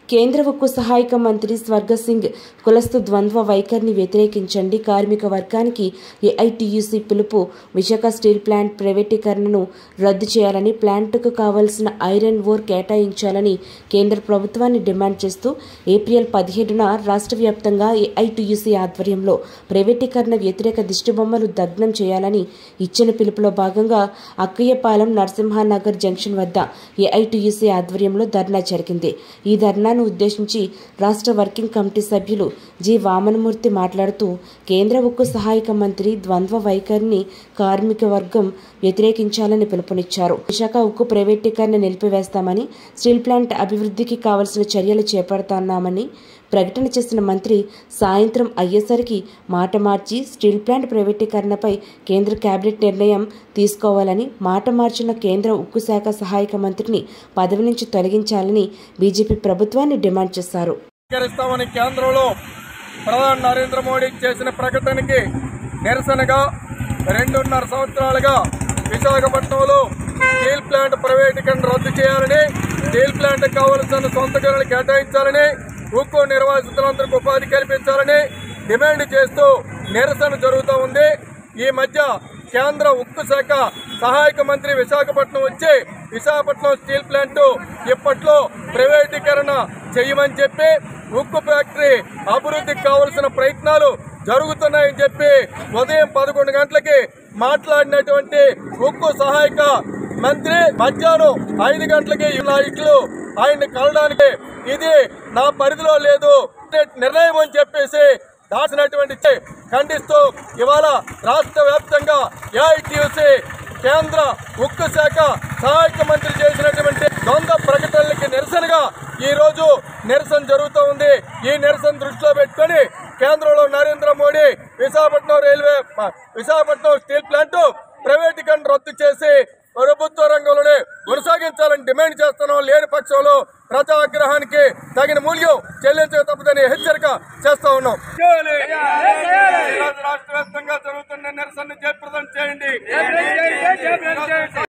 కేంద్ర ఉక్కు సహాయక మంత్రి స్వర్గసింగ్ కులస్తు ద్వంద్వ వైఖరిని వ్యతిరేకించండి కార్మిక వర్గానికి ఏఐటియుసి పిలుపు విశాఖ స్టీల్ ప్లాంట్ ప్రైవేటీకరణను రద్దు చేయాలని ప్లాంట్కు కావాల్సిన ఐరన్ ఓర్ కేటాయించాలని కేంద్ర ప్రభుత్వాన్ని డిమాండ్ చేస్తూ ఏప్రిల్ పదిహేడున రాష్ట్ర వ్యాప్తంగా ఏఐటియుసి ఆధ్వర్యంలో ప్రైవేటీకరణ వ్యతిరేక దిష్టిబొమ్మలు దగ్నం చేయాలని ఇచ్చిన పిలుపులో భాగంగా అక్కయ్యపాలెం నరసింహానగర్ జంక్షన్ వద్ద ఏఐటియుసి ఆధ్వర్యంలో ధర్నా జరిగింది ఈ ధర్నాను ఉద్దేశించి రాష్ట్ర వర్కింగ్ కమిటీ సభ్యులు జి వామనమూర్తి మాట్లాడుతూ కేంద్ర ఉక్కు సహాయక మంత్రి ద్వంద్వ వైఖరిని కార్మిక వర్గం వ్యతిరేకించాలని పిలుపునిచ్చారు విశాఖ ఉక్కు ప్రైవేటీకరణ నిలిపివేస్తామని స్టీల్ ప్లాంట్ అభివృద్ధికి కావలసిన చర్యలు చేపడతాన్నామని ప్రకటన చేసిన మంత్రి సాయంత్రం అయ్యేసరికి మాట మార్చి స్టీల్ ప్లాంట్ ప్రైవేటీకరణపై కేంద్ర కేబినెట్ నిర్ణయం తీసుకోవాలని మాట మార్చిన కేంద్ర ఉక్కు శాఖ సహాయక మంత్రిని పదవి నుంచి తొలగించాలని బీజేపీ ప్రభుత్వాన్ని డిమాండ్ చేశారు స్వీకరిస్తామని కేంద్రంలో ప్రధాని నరేంద్ర మోడీ చేసిన ప్రకటనకి నిరసనగా రెండున్నర సంవత్సరాలుగా విశాఖపట్నంలో స్టీల్ ప్లాంట్ ప్రైవేటీకరణ రద్దు చేయాలని స్టీల్ ప్లాంట్ కావలసిన సొంత గనులు కేటాయించాలని ఉక్కు నిర్వాసితులందరికీ ఉపాధి కల్పించాలని డిమాండ్ చేస్తూ నిరసన జరుగుతూ ఉంది ఈ మధ్య కేంద్ర ఉక్కు శాఖ సహాయక మంత్రి విశాఖపట్నం వచ్చి విశాఖపట్నం స్టీల్ ప్లాంట్ ఇప్పట్లో ప్రైవేటీకరణ చేయమని చెప్పి ఉక్కు ఫ్యాక్టరీ అభివృద్ధికి కావలసిన ప్రయత్నాలు జరుగుతున్నాయని చెప్పి ఉదయం పదకొండు గంటలకి మాట్లాడినటువంటి ఉక్కు సహాయక మంత్రి మధ్యాహ్నం ఐదు గంటలకి ఈ నాయకులు ఆయన్ని కలడానికి ఇది నా పరిధిలో లేదు నిర్ణయం అని చెప్పేసి దాచినటువంటి చే- ఖండిస్తూ ఇవాళ రాష్ట్ర వ్యాప్తంగా ఏఐటీయూసీ కేంద్ర ఉక్కు శాఖ సహాయక మంత్రి చేసినటువంటి ద్వంద్వ ప్రకటనలకి నిరసనగా ఈ రోజు నిరసన జరుగుతూ ఉంది ఈ నిరసన దృష్టిలో పెట్టుకొని కేంద్రంలో Narendra Modi Visakhapatnam railway Visakhapatnam steel plant ప్రైవేటీకరణ రద్దు చేసి ప్రభుత్వ రంగంలోనే కొనసాగించాలని డిమాండ్ చేస్తున్నాం లేని పక్షంలో ప్రజా ఆగ్రహానికి తగిన మూల్యం చెల్లించక తప్పదని హెచ్చరిక చేస్తా ఉన్నాం ఈరోజు రాష్ట్ర వ్యాప్తంగా జరుగుతున్న నిరసన జయప్రదం చేయండి